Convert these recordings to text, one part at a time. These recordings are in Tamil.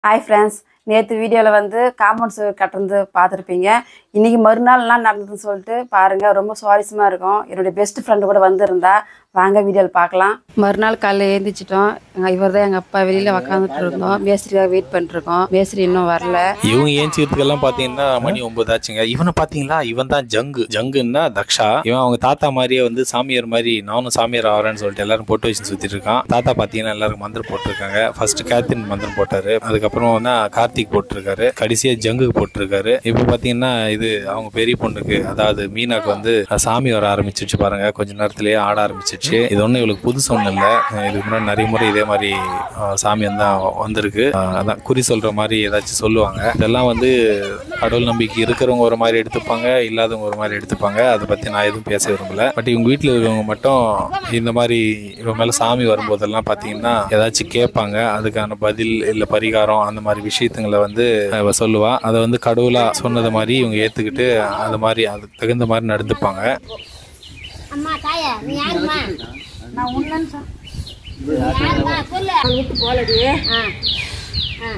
ஹாய் ஃப்ரெண்ட்ஸ் நேற்று வீடியோவில் வந்து காம்பவுண்ட் சுவர் கட்டுறது பார்த்துருப்பீங்க இன்றைக்கி மறுநாள் என்ன நடந்ததுன்னு சொல்லிட்டு பாருங்கள் ரொம்ப சுவாரஸ்யமாக இருக்கும் என்னுடைய பெஸ்ட் ஃப்ரெண்டு கூட வந்திருந்தா வாங்க வீடியோவில் பார்க்கலாம் மறுநாள் காலையில் எழுந்திரிச்சிட்டோம் இவர் தான் எங்கள் அப்பா வெளியில் உக்காந்துட்டு இருந்தோம் மேஸ்திரியாக வெயிட் பண்ணிருக்கோம் மேஸ்திரி இன்னும் வரல இவங்க ஏஞ்சிக்கிறதுக்கெல்லாம் பாத்தீங்கன்னா மணி ஒன்பது ஆச்சுங்க இவனை பாத்தீங்களா இவன் தான் ஜங்கு ஜங்குன்னா தக்ஷா இவன் அவங்க தாத்தா மாதிரியே வந்து சாமியார் மாதிரி நானும் சாமியார் ஆகிறேன்னு சொல்லிட்டு எல்லாரும் போட்டு வச்சு சுத்திட்டு இருக்கான் தாத்தா பாத்தீங்கன்னா எல்லாரும் மந்திரம் போட்டிருக்காங்க ஃபர்ஸ்ட் கேத்தின் மந்திரம் போட்டாரு அதுக்கப்புறம் வந்து கார்த்திக் போட்டிருக்காரு கடைசியா ஜங்குக்கு போட்டிருக்காரு இப்போ பாத்தீங்கன்னா இது அவங்க பெரிய பொண்ணுக்கு அதாவது மீனாக்கு வந்து சாமி வர ஆரம்பிச்சிருச்சு பாருங்க கொஞ்ச நேரத்திலேயே ஆட ஆரம்பிச்சிருச்சு இது ஒன்றும் இவளுக்கு புதுசு ஒன்றும் இல்லை இதுக்கு முன்னாடி நிறைய முறை இதே மாதிரி அஹ், சாமி வந்து வந்திருக்கு அஹ், அதான் குறி சொல்ற மாதிரி ஏதாச்சும் சொல்லுவாங்க இதெல்லாம் வந்து கடவுள் நம்பிக்கை இருக்கிறவங்க ஒரு மாதிரி எடுத்துப்பாங்க இல்லாதவங்க ஒரு மாதிரி எடுத்துப்பாங்க அதை பத்தி நான் எதுவும் பேச விரும்பல பட் இவங்க வீட்டில் இருக்கிறவங்க மட்டும் இந்த மாதிரி இவங்க மேல சாமி வரும்போதெல்லாம் பார்த்தீங்கன்னா ஏதாச்சும் கேட்பாங்க அதுக்கான பதில் இல்லை பரிகாரம் அந்த மாதிரி விஷயத்துங்களை வந்து அஹ், இவ சொல்லுவா அதை வந்து கடவுளா சொன்னது மாதிரி இவங்க ஏத்துக்கிட்டு அது மாதிரி அதுக்கு தகுந்த மாதிரி நடந்துப்பாங்க அம்மா தாயா நீ யாரும்மா நான் உண்மைன்னு சொல் நீ யாரும்மா சொல்லு விட்டு போலடி ஆ ஆ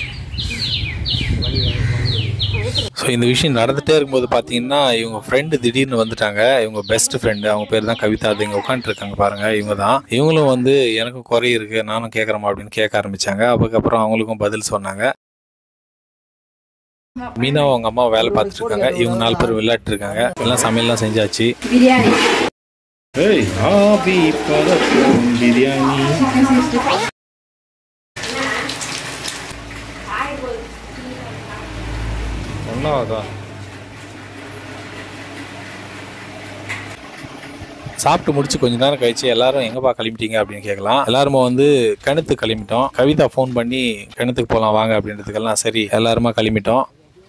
ஸோ இந்த விஷயம் நடந்துகிட்டே இருக்கும்போது பார்த்தீங்கன்னா இவங்க ஃப்ரெண்டு திடீர்னு வந்துட்டாங்க இவங்க பெஸ்ட் ஃப்ரெண்டு அவங்க பேர் தான் கவிதா அது இங்கே உட்காந்துருக்காங்க பாருங்க இவங்க தான் இவங்களும் வந்து எனக்கும் குறை இருக்கு நானும் கேட்குறேமா அப்படின்னு கேட்க ஆரம்பிச்சாங்க அதுக்கப்புறம் அவங்களுக்கும் பதில் சொன்னாங்க மீனா அவங்க அம்மா வேலை பார்த்துட்டு இருக்காங்க இவங்க நாலு பேர் விளையாட்டு இருக்காங்க எல்லாம் சமையல்லாம் செஞ்சாச்சு பிரியாணி பிரியாணி ஒன்றாவதா சாப்பிட்டு முடிச்சு கொஞ்ச நேரம் கழிச்சு எல்லாரும் எங்கப்பா கிளம்பிட்டீங்க அப்படின்னு கேட்கலாம் எல்லாருமே வந்து கிணத்துக்கு கிளம்பிட்டோம் கவிதா ஃபோன் பண்ணி கிணத்துக்கு போகலாம் வாங்க அப்படின்றதுக்கெல்லாம் சரி எல்லாருமா கிளம்பிட்டோம்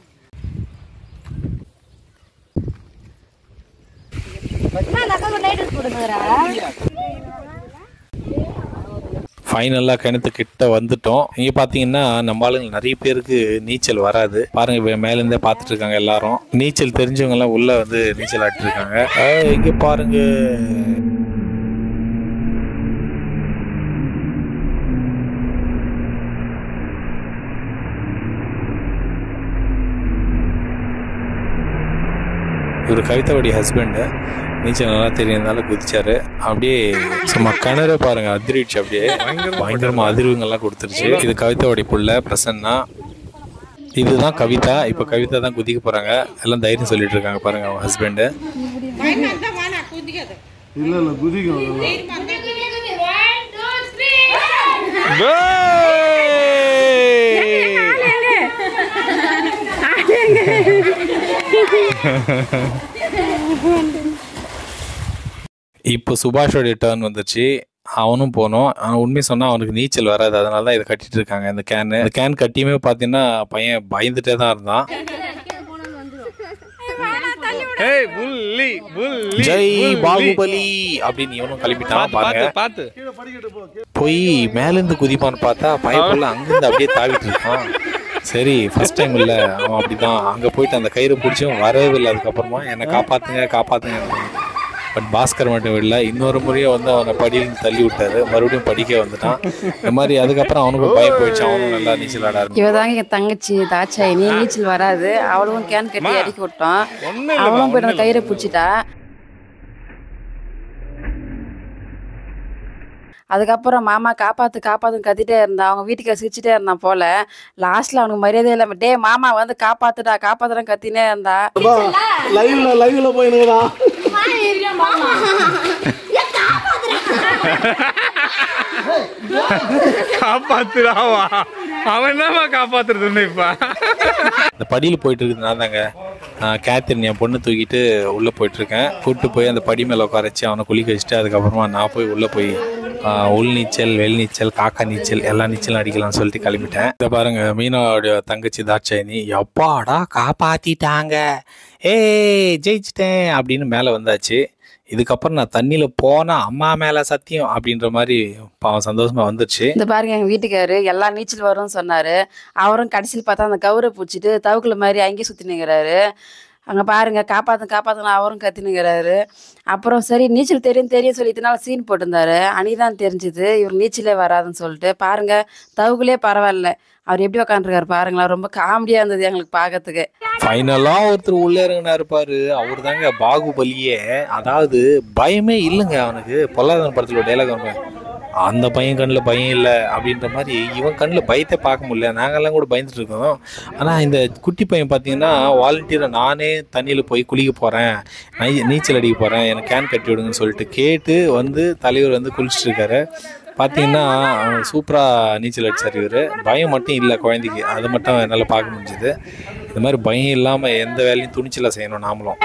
ஃபைனலாக கிணத்து கிட்ட வந்துட்டோம் இங்கே பார்த்தீங்கன்னா நம்ம ஆளுங்க நிறைய பேருக்கு நீச்சல் வராது பாருங்க இப்போ மேலேருந்தே பார்த்துட்டு இருக்காங்க எல்லாரும் நீச்சல் தெரிஞ்சவங்க எல்லாம் உள்ள வந்து நீச்சல் ஆடிட்டு இருக்காங்க ஏய், இங்க பாருங்க இவர் கவிதாவுடைய ஹஸ்பண்டு நீச்சல் நல்லா தெரியறதுனால குதிச்சாரு அப்படியே சும்மா கிணற பாருங்க அதிர்ச்சி அப்படியே பயங்கரமா அதிர்வுங்கள்லாம் கொடுத்துருச்சு இது கவிதாவுடைய புள்ள பிரசன்னா இதுதான் கவிதா இப்போ கவிதா தான் குதிக்க போறாங்க எல்லாம் தைரியம் சொல்லிட்டு இருக்காங்க பாருங்க அவங்க ஹஸ்பண்டு இல்ல இல்ல குதிக்கும் அதெல்லாம் இப்போ சுபாஷோடைய டர்ன் வந்துச்சு அவனும் போனோம் ஆனால் உண்மை சொன்னால் அவனுக்கு நீச்சல் வராது அதனால தான் இதை கட்டிட்டு இருக்காங்க இந்த கேனு இந்த கேன் கட்டியுமே பார்த்தீங்கன்னா பையன் பயந்துட்டே தான் இருந்தான் ஜெய் பாகுபலி அப்படின்னு இவனும் கிளம்பிட்டான் பாருங்க போய் மேலேருந்து குதிப்பான்னு பார்த்தா பயப்புள்ள அங்கிருந்து அப்படியே தாவிட்டு இருக்கான் சரி ஃபர்ஸ்ட் டைம் இல்லை அவன் அப்படிதான் அங்கே போயிட்டு அந்த கயிறு பிடிச்சும் வரவே இல்லை அதுக்கப்புறமா என்னை காப்பாத்துங்க காப்பாத்துங்க பட் பாஸ்கர் மட்டும் இல்லை இன்னொரு முறையும் வந்து அவனை படியில் தள்ளி விட்டாரு மறுபடியும் படிக்க வந்துட்டான் இந்த மாதிரி அதுக்கப்புறம் அவனுக்கும் பயம் போயிடுச்சு அவனும் நல்லா நீச்சல் ஆட ஆரம்பிச்சான். இவ தாங்க என் தங்கச்சி தாட்சாயினி நீச்சல் வராது அவளும் கேன் கட்டி அடிக்க விட்டோம் அவளும் போயிட்டு அந்த கயிறை பிடிச்சிட்டா அதுக்கப்புறம் மாமா காப்பாத்து காப்பாத்துன்னு கத்திட்டே இருந்தான் அவங்க வீட்டுக்கு சிரிச்சிட்டே இருந்தான் போல லாஸ்ட்ல அவனுக்கு மரியாதை இல்லாம டே மாமா வந்து காப்பாத்துடா காப்பாத்துறான் கத்தினே இருந்தா லைவ்ல லைவ்ல போயினுங்கடா காப்பாத்துறாவா அவன் தான்மா காப்பாத்துறது இப்ப இந்த படியில் போயிட்டு இருக்குது நான் தாங்க ஆஹ் கேத்ரின் என் பொண்ணு தூக்கிட்டு உள்ளே போயிட்டு இருக்கேன் கூப்பிட்டு போய் அந்த படி மேலே உட்கார வச்சு அவனை குளிக்க வச்சுட்டு அதுக்கப்புறமா நான் போய் உள்ளே போய் ஆஹ் உள் நீச்சல் வெள் நீச்சல் காக்கா நீச்சல் எல்லா நீச்சலும் அடிக்கலாம்னு சொல்லிட்டு கிளம்பிட்டேன் இதை பாருங்க மீனாவுடைய தங்கச்சி தாட்சாயினி எப்பாடா காப்பாத்திட்டாங்க ஏய் ஜெயிச்சிட்டேன் அப்படின்னு மேலே வந்தாச்சு இதுக்கப்புறம் நான் தண்ணியில் போனால் அம்மா மேலே சத்தியம் அப்படின்ற மாதிரி பாவம் சந்தோஷமா வந்துருச்சு இந்த பாருங்க எங்க வீட்டுக்காரு எல்லா நீச்சல் வரும்னு சொன்னாரு அவரும் கடைசியில் பார்த்தா அந்த கவுரை பிடிச்சிட்டு தவுக்குல மாதிரி அங்கேயே சுத்தி நிற்கிறாரு அங்கே பாருங்க காப்பாற்று காப்பாற்றுன்னு அவரும் கத்தினுங்கிறாரு அப்புறம் சரி நீச்சல் தெரியும் தெரியும் சொல்லிட்டுனால சீன் போட்டிருந்தாரு அன்னைக்கு தான் தெரிஞ்சுது இவர் நீச்சலே வராதுன்னு சொல்லிட்டு பாருங்க தவுக்குலே பரவாயில்ல அவர் எப்படி உட்காந்துருக்காரு பாருங்களேன் ரொம்ப காமெடியாக இருந்தது எங்களுக்கு பார்க்கறதுக்கு ஃபைனலாக ஒருத்தர் உள்ளே இறங்கினா இருப்பாரு அவர் தாங்க பாகுபலியே அதாவது பயமே இல்லைங்க அவனுக்கு பொல்லாதவன் படத்தில் ஒரு டைலாக் வரும் அந்த பையன் கண்ணில் பயம் இல்லை அப்படின்ற மாதிரி இவன் கண்ணில் பயத்தை பார்க்க முடியல நாங்கெல்லாம் கூட பயந்துட்டு இருக்கோம் ஆனால் இந்த குட்டி பையன் பார்த்தீங்கன்னா வாலண்டியராக நானே தண்ணியில் போய் குளிக்க போகிறேன் நை நீச்சல் அடிக்க போகிறேன் எனக்கு கேன் கட்டி விடுங்கன்னு சொல்லிட்டு கேட்டு வந்து தலைவர் வந்து குளிச்சுட்டு இருக்காரு பார்த்தீங்கன்னா அவன் சூப்பராக நீச்சல் அடிச்சார் இவர் பயம் மட்டும் இல்லை குழந்தைக்கு அது மட்டும் என்னால் பார்க்க முடிஞ்சுது இந்த மாதிரி பயம் இல்லாமல் எந்த வேலையும் துணிச்சலாக செய்யணும் நாமளும்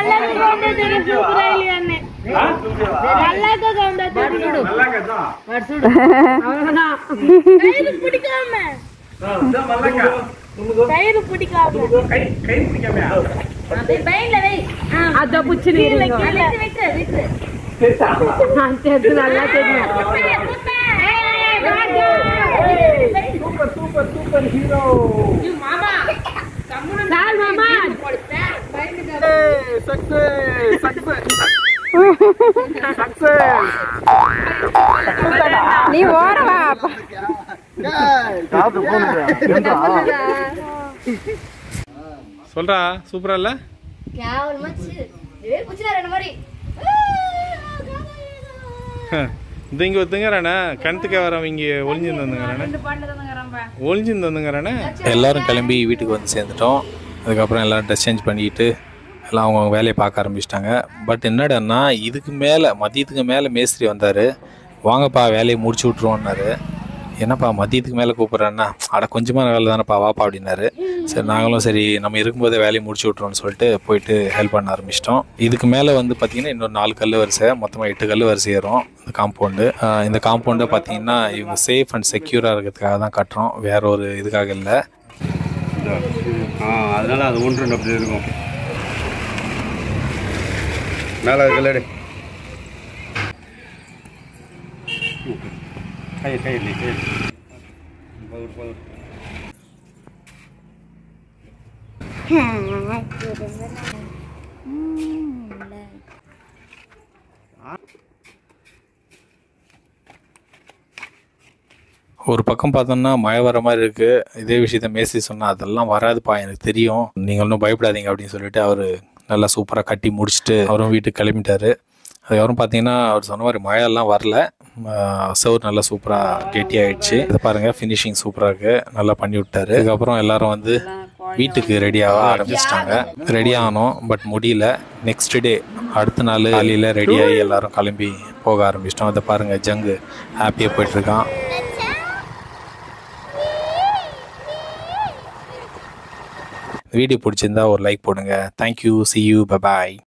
நீ ஓரவா காத்து போனுங்க சொல்றா சூப்பரா இல்ல இந்த இங்க ஒத்துங்கிறானே கிணத்துக்கே வரவங்க இங்க ஒளிஞ்சிருந்து வந்துங்கிறானே ஒளிஞ்சிருந்து வந்துங்கிறானே எல்லாரும் கிளம்பி வீட்டுக்கு வந்து சேர்ந்துட்டோம் அதுக்கப்புறம் எல்லாரும் ட்ரெஸ் சேஞ்ச் பண்ணிக்கிட்டு எல்லாம் அவங்கவுங்க வேலையை பார்க்க ஆரம்பிச்சிட்டாங்க பட் என்னடான்னா இதுக்கு மேலே மதியத்துக்கு மேலே மேஸ்திரி வந்தார் வாங்கப்பா வேலையை முடிச்சு விட்ருவோன்னாரு என்னப்பா மதியத்துக்கு மேலே கூப்பிட்றேன்னா அட கொஞ்சமான வேலை தானேப்பா வாப்பா அப்படின்னாரு சரி நாங்களும் சரி நம்ம இருக்கும்போதே வேலையை முடிச்சு விட்ருவோம்னு சொல்லிட்டு போயிட்டு ஹெல்ப் பண்ண ஆரம்பிச்சிட்டோம் இதுக்கு மேலே வந்து பார்த்திங்கன்னா இன்னொரு நாலு கல் வரிசை மொத்தமாக எட்டு கல் வரிசை ஏறும் இந்த காம்பவுண்டு இந்த காம்பவுண்டை பார்த்தீங்கன்னா இவங்க சேஃப் அண்ட் செக்யூராக இருக்கிறதுக்காக தான் கட்டுறோம் வேற ஒரு இதுக்காக இல்லை ஆ அதனால அது ஒன்று ரெண்டு அப்படி இருக்கும் மேலே கல்லடி கை கை இல்லை கை பவுர் பவுர் ஒரு பக்கம் பார்த்தோம்னா மழை வர மாதிரி இருக்கு இதே விஷயத்த மேசி சொன்னா அதெல்லாம் வராதுப்பா எனக்கு தெரியும் நீங்கள் ஒன்றும் பயப்படாதீங்க அப்படின்னு சொல்லிட்டு அவர் நல்லா சூப்பராக கட்டி முடிச்சுட்டு அவரும் வீட்டுக்கு கிளம்பிட்டாரு அதுக்கப்புறம் பார்த்தீங்கன்னா அவர் சொன்ன மாதிரி மழையெல்லாம் வரல சவுர் நல்லா சூப்பராக கெட்டி ஆயிடுச்சு இதை பாருங்க ஃபினிஷிங் சூப்பராக இருக்கு நல்லா பண்ணி விட்டாரு அதுக்கப்புறம் எல்லாரும் வந்து வீட்டுக்கு ரெடியாக ஆரம்பிச்சிட்டாங்க ரெடி ஆனோம் பட் முடியல நெக்ஸ்ட் டே அடுத்த நாள் காலையில் ரெடி ஆகி எல்லாரும் கிளம்பி போக ஆரம்பிச்சிட்டோம் அதை பாருங்க ஜங்கு ஹாப்பியாக போயிட்டு இருக்கான் வீடியோ பிடிச்சிருந்தா ஒரு லைக் போடுங்க தேங்க்யூ சி யூ பபாய்